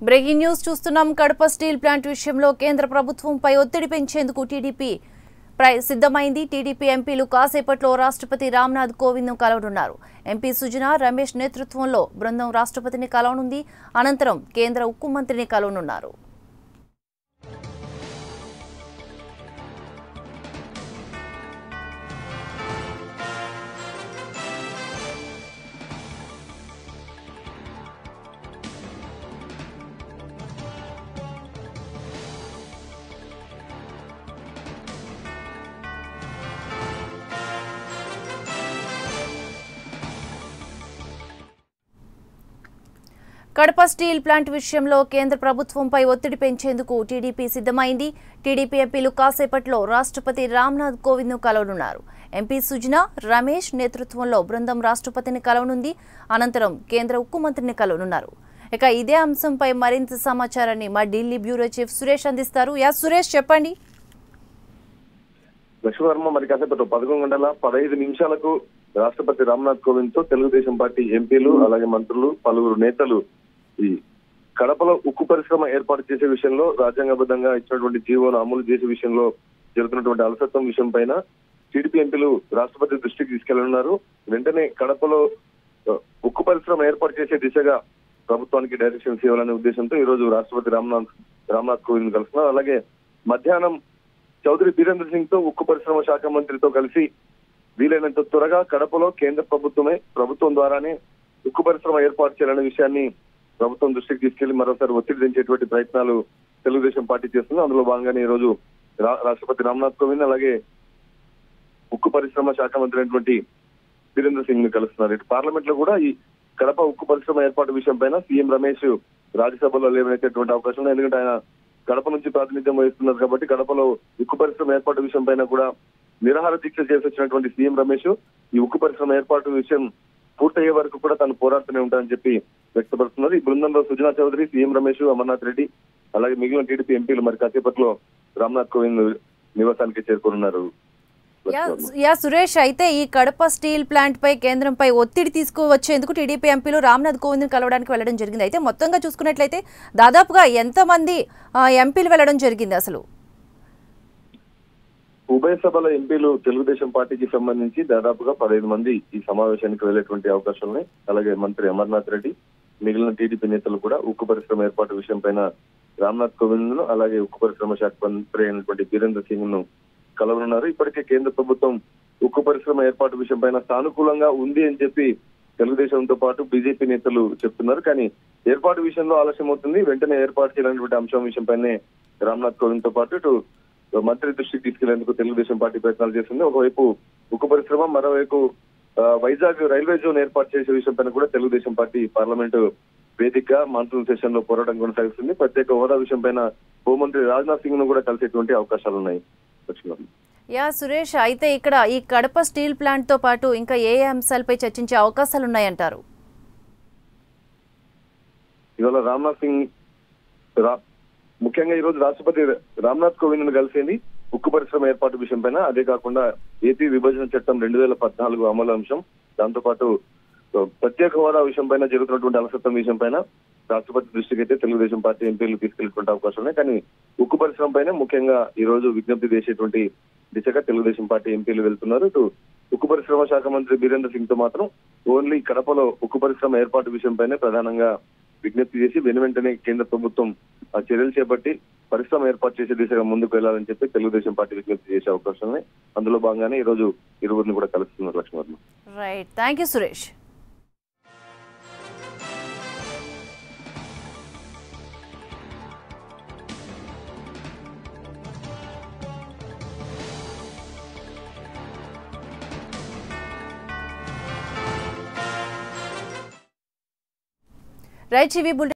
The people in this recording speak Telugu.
బ్రేకింగ్ న్యూస్ చూస్తున్నాం కడప స్టీల్ ప్లాంట్ విషయంలో కేంద్ర ప్రభుత్వంపై ఒత్తిడి పెంచేందుకు టీడీపీ ప్ర- సిద్ధమైంది టీడీపీ ఎంపీలు కాసేపట్లో రాష్ట్రపతి రామ్నాథ్ కోవింద్ను కలవనున్నారు ఎంపీ సుజనా రమేష్ నేతృత్వంలో బృందం రాష్ట్రపతిని కలవనుంది అనంతరం కేంద్ర ఉక్కు మంత్రిని కలవనున్నారు కడప స్టీల్ ప్లాంట్ విషయంలో కేంద్ర ప్రభుత్వంపై ఒత్తిడి పెంచేందుకు టీడీపీ సిద్ధమైంది టీడీపీ ఎంపీలు కాసేపట్లో రాష్ట్రపతి రామ్నాథ్ కోవింద్ను కలవనున్నారు ఎంపీ సుజనా రమేష్ నేతృత్వంలో బృందం రాష్ట్రపతిని కలవనుంది అనంతరం కేంద్ర ఉక్కు మంత్రిని కలవనున్నారు ఇక ఇదే అంశంపై మరింత సమాచారాన్ని మా ఢిల్లీ బ్యూరో చీఫ్ సురేష్ అందిస్తారు యా సురేష్ చెప్పండి లక్ష్మీవర్మ మరి కాసేపటి పదకొండు గంటల పదహైదు నిమిషాలకు రాష్ట్రపతి రామ్నాథ్ కోవింద్ తో తెలుగుదేశం పార్టీ ఎంపీలు అలాగే మంత్రులు పలువురు నేతలు ఈ కడపలో ఉక్కు పరిశ్రమ ఏర్పాటు చేసే విషయంలో రాజ్యాంగబద్ధంగా ఇచ్చినటువంటి జీవోను అమలు చేసే విషయంలో జరుగుతున్నటువంటి అలసత్వం విషయం పైన టీడీపీ ఎంపీలు రాష్ట్రపతి దృష్టికి తీసుకెళ్లనున్నారు వెంటనే కడపలో ఆ, ఉక్కు పరిశ్రమ ఏర్పాటు చేసే దిశగా ప్రభుత్వానికి డైరెక్షన్స్ ఇవ్వాలనే ఉద్దేశంతో ఈ రోజు రాష్ట్రపతి రామ్నాథ్ రామ్నాథ్ కోవింద్ కలుస్తున్నారు అలాగే మధ్యాహ్నం చౌదరి బీరేంద్ర సింగ్ తో ఉక్కు పరిశ్రమ శాఖ మంత్రితో కలిసి వీలైనంత త్వరగా కడపలో కేంద్ర ప్రభుత్వమే ప్రభుత్వం ద్వారానే ఉక్కు పరిశ్రమ ఏర్పాటు చేయాలనే విషయాన్ని ప్రభుత్వం దృష్టికి తీసుకెళ్లి మరోసారి ఒత్తిడి దించేటువంటి ప్రయత్నాలు తెలుగుదేశం పార్టీ చేస్తుంది అందులో భాగంగానే ఈ రోజు రా- రాష్ట్రపతి రామ్నాథ్ కోవింద్ అలాగే ఉక్కు పరిశ్రమ శాఖ మంత్రి అయినటువంటి వీరేంద్ర సింగ్ ని కలుస్తున్నారు ఇటు పార్లమెంట్ లో కూడా ఈ కడప ఉక్కు పరిశ్రమ ఏర్పాటు విషయం పైన సీఎం రమేష్ రాజ్యసభలో లేవనెత్తేటువంటి అవకాశం ఉంది ఎందుకంటే ఆయన కడప నుంచి ప్రాతినిధ్యం వహిస్తున్నారు కాబట్టి కడపలో ఉక్కు పరిశ్రమ ఏర్పాటు విషయం పైన కూడా నిరాహార దీక్ష చేసి వచ్చినటువంటి సీఎం రమేష్ ఈ ఉక్కు పరిశ్రమ ఏర్పాటు విషయం పూర్తయ్యే వరకు కూడా తాను పోరాడుతూనే ఉంటానని చెప్పి వ్యక్తపరుస్తున్నారు ఈ బృందంలో సుజనా చౌదరి సీఎం రమేష్ అమర్నాథ్ రెడ్డి అలాగే మిగిలిన టీడీపీ ఎంపీలు మరి కాసేపట్లో రామ్నాథ్ కోవింద్ నివాసానికి చేరుకోనున్నారు యా యా సురేష్ అయితే ఈ కడప స్టీల్ ప్లాంట్ పై కేంద్రంపై ఒత్తిడి తీసుకువచ్చేందుకు టీడీపీ ఎంపీలు రామ్నాథ్ కోవింద్ కలవడానికి వెళ్ళడం జరిగింది అయితే మొత్తంగా చూసుకున్నట్లయితే దాదాపుగా ఎంతమంది ఆ, ఎంపీలు వెళ్ళడం జరిగింది అసలు ఉభయ సభల ఎంపీలు తెలుగుదేశం పార్టీకి సంబంధించి దాదాపుగా పదహైదు మంది ఈ సమావేశానికి వెళ్లేటువంటి అవకాశం ఉన్నాయి అలాగే మంత్రి అమర్నాథ్ రెడ్డి మిగిలిన టీడీపీ నేతలు కూడా ఉక్కు పరిశ్రమ ఏర్పాటు విషయం పైన రామ్నాథ్ కోవింద్ ను అలాగే ఉక్కు పరిశ్రమ శాఖ మంత్రి అయినటువంటి బీరేంద్ర సింగ్ ను కలవనున్నారు ఇప్పటికే కేంద్ర ప్రభుత్వం ఉక్కు పరిశ్రమ ఏర్పాటు విషయం పైన సానుకూలంగా ఉంది అని చెప్పి తెలుగుదేశంతో పాటు బీజేపీ నేతలు చెప్తున్నారు కానీ ఏర్పాటు విషయంలో ఆలస్యం అవుతుంది వెంటనే ఏర్పాటు చేయాలనేటువంటి అంశం విషయం పైనే రామ్నాథ్ కోవింద్ తో పాటు ఇటు మంత్రి దృష్టికి తీసుకెళ్లేందుకు తెలుగుదేశం పార్టీ ప్రయత్నాలు చేస్తుంది ఒకవైపు ఉక్కు పరిశ్రమ మరోవైపు ఆ, వైజాగ్ రైల్వే జోన్ ఏర్పాటు చేసే విషయం పైన కూడా తెలుగుదేశం పార్టీ పార్లమెంటు వేదిక మాన్సూన్ సెషన్ లో పోరాటం కొనసాగిస్తుంది ప్రత్యేక హోదా విషయం పైన హోంమంత్రి రాజ్నాథ్ సింగ్ ను కూడా కలిసేటువంటి అవకాశాలు ఉన్నాయి లక్ష్మణ్. యా సురేష్ అయితే ఇక్కడ ఈ కడప స్టీల్ ప్లాంట్ తో పాటు ఇంకా ఏ ఏ అంశాలపై చర్చించే అవకాశాలు ఉన్నాయంటారు ఇవాళ రామ్నాథ్ సింగ్ రా- ముఖ్యంగా ఈ రోజు రాష్ట్రపతి రామ్నాథ్ కోవింద్ ను కలిసింది ఉక్కు పరిశ్రమ ఏర్పాటు విషయం పైన అదే కాకుండా ఏపీ విభజన చట్టం రెండు వేల పద్నాలుగు అమలు అంశం దాంతో పాటు ఆ, ప్రత్యేక హోదా విషయం పైన జరుగుతున్నటువంటి అలసత్వం విషయం పైన రాష్ట్రపతి దృష్టికి అయితే తెలుగుదేశం పార్టీ ఎంపీలు తీసుకెళ్లేటువంటి అవకాశం ఉన్నాయి కానీ ఉక్కు పరిశ్రమ పైన ముఖ్యంగా ఈ రోజు విజ్ఞప్తి చేసేటువంటి దిశగా తెలుగుదేశం పార్టీ ఎంపీలు వెళ్తున్నారు ఇటు ఉక్కు పరిశ్రమ శాఖ మంత్రి బీరేంద్ర సింగ్ తో మాత్రం ఓన్లీ కడపలో ఉక్కు పరిశ్రమ ఏర్పాటు విషయం పైనే ప్రధానంగా విజ్ఞప్తి చేసి వెను వెంటనే కేంద్ర ప్రభుత్వం ఆ చర్యలు చేపట్టి పరిశ్రమ ఏర్పాటు చేసే దిశగా ముందుకు వెళ్లాలని చెప్పి తెలుగుదేశం పార్టీ విజ్ఞప్తి చేసే అవకాశం ఉంది అందులో భాగంగానే ఈ రోజు ఇరువురిని కూడా కలుస్తున్నారు Laxman right thank you Suresh right TV bulletin